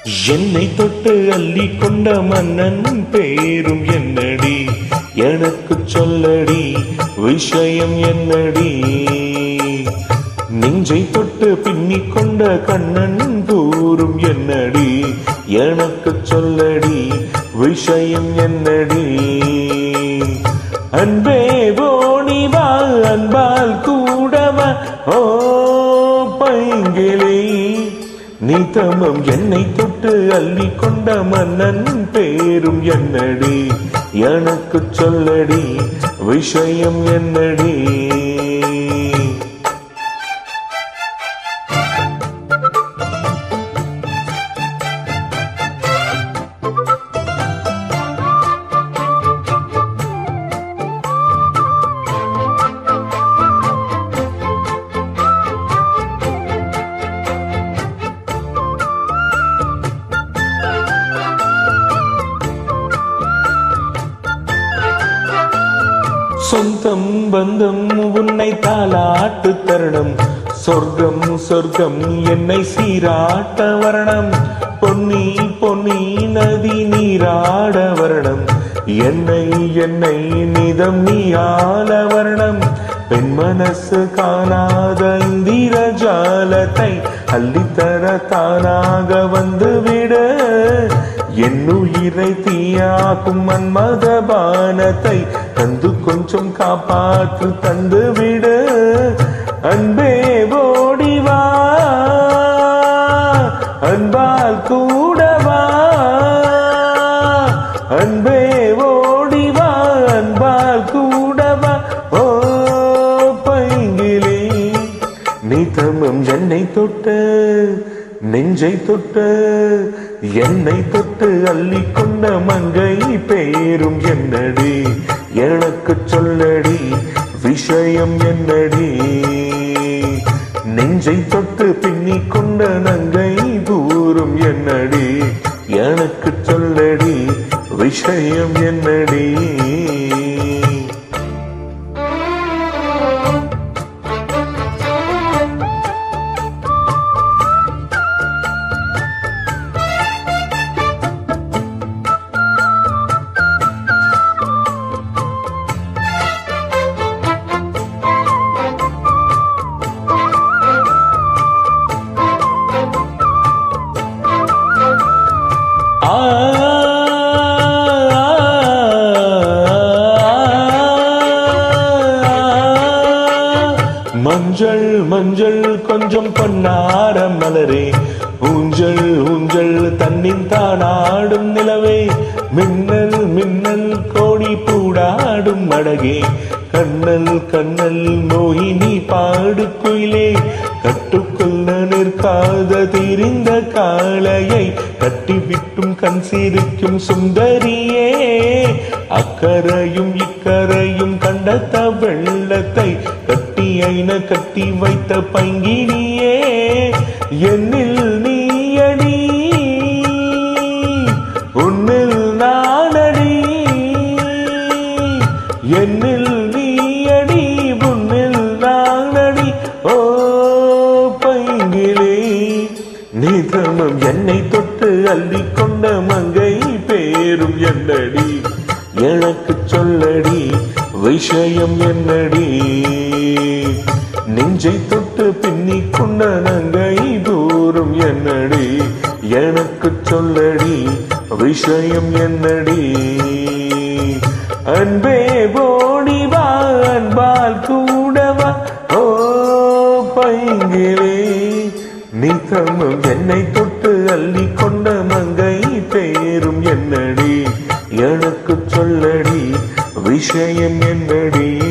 என்னை தொட்டு அள்ளி கொண்ட மன்னன் பேரும் என்னடி எனக்கு சொல்லடி விஷயம் என்னடி நெஞ்சை தொட்டு பின்னிக் கொண்ட கண்ணன் கூறும் என்னடி எனக்கு சொல்லடி விஷயம் என்னடி அன்பே போனிவா அன்பால் கூடவா ஓ பைங்கிளி நீ தமம் என்னை தொட்டு அள்ளி கொண்ட மன்னன் பேரும் என்னடி எனக்கு சொல்லடி விஷயம் என்னடி சொந்தம் பந்தம் உன்னை தாளாட்டு தருணம் சொர்க்கம் சொர்க்கம் என்னை சீராட்ட வரணம் பொன்னி பொன்னி நதி நீராட வரணம் என்னை என்னை நிதம் நீயால வரணம் பெண் மனசு காணாத இந்திர ஜாலத்தை அள்ளித்தர தானாக வந்து விட என் உயிரை தீயாக்கும் மன்மத பானத்தை தந்து கொஞ்சம் காப்பாற்று தந்து விடு அன்பே ஓடிவா அன்பால் கூடவா அன்பே ஓடிவா அன்பால் கூடவா ஓ பைங்கிலே நீ தமம் என்னை தொட்டு நெஞ்சை தொட்டு என்னை தொட்டு அள்ளி கொண்ட மங்கை பேரும் என்னடி எனக்கு சொல்லடி விஷயம் என்னடி நெஞ்சை தொட்டு பின்னிக் கொண்ட நங்கை தூரும் என்னடி எனக்கு சொல்லடி விஷயம் என்னடி ஆ மஞ்சள் மஞ்சள் கொஞ்சம் பொன்னார மலரே ஊஞ்சல் ஊஞ்சல் தன்னின் தானாடும் நிலவே மின்னல் மின்னல் கோடி பூடாடும் அழகே கண்ணல் கண்ணல் மோகினி பாடு குயிலே கட்டுக்குள்ள நிற்காத திரிந்த காளையை கட்டிவிட்டும் கண் சிரிக்கும் சுந்தரியே அக்கரையும் இக்கரையும் கண்டத்த வெள்ளத்தை கட்டி ஐன கட்டி வைத்த பங்கினியே என்னில் நீயடி உன்னில் நானடி என்னில் நீயடி உன்னில் நானடி ஓ பைங்கிலே நீ தமம் என்னை தொட்டு அள்ளி கொண்ட மங்கை பேரும் என்னடி எனக்கு சொல்லடி விஷயம் என்னடி நெஞ்சை தொட்டு பின்னிக் கொண்ட நங்கை தூரும் என்னடி எனக்கு சொல்லடி விஷயம் என்னடி அன்பே போடிவா அன்பால் கூடவா ஓ பைங்கிலே நீ தம்மம் என்னை தொட்டு அள்ளி கொண்ட மங்கை பேரும் என்னடி எனக்கு சொல்லடி விஷயம் என்னடி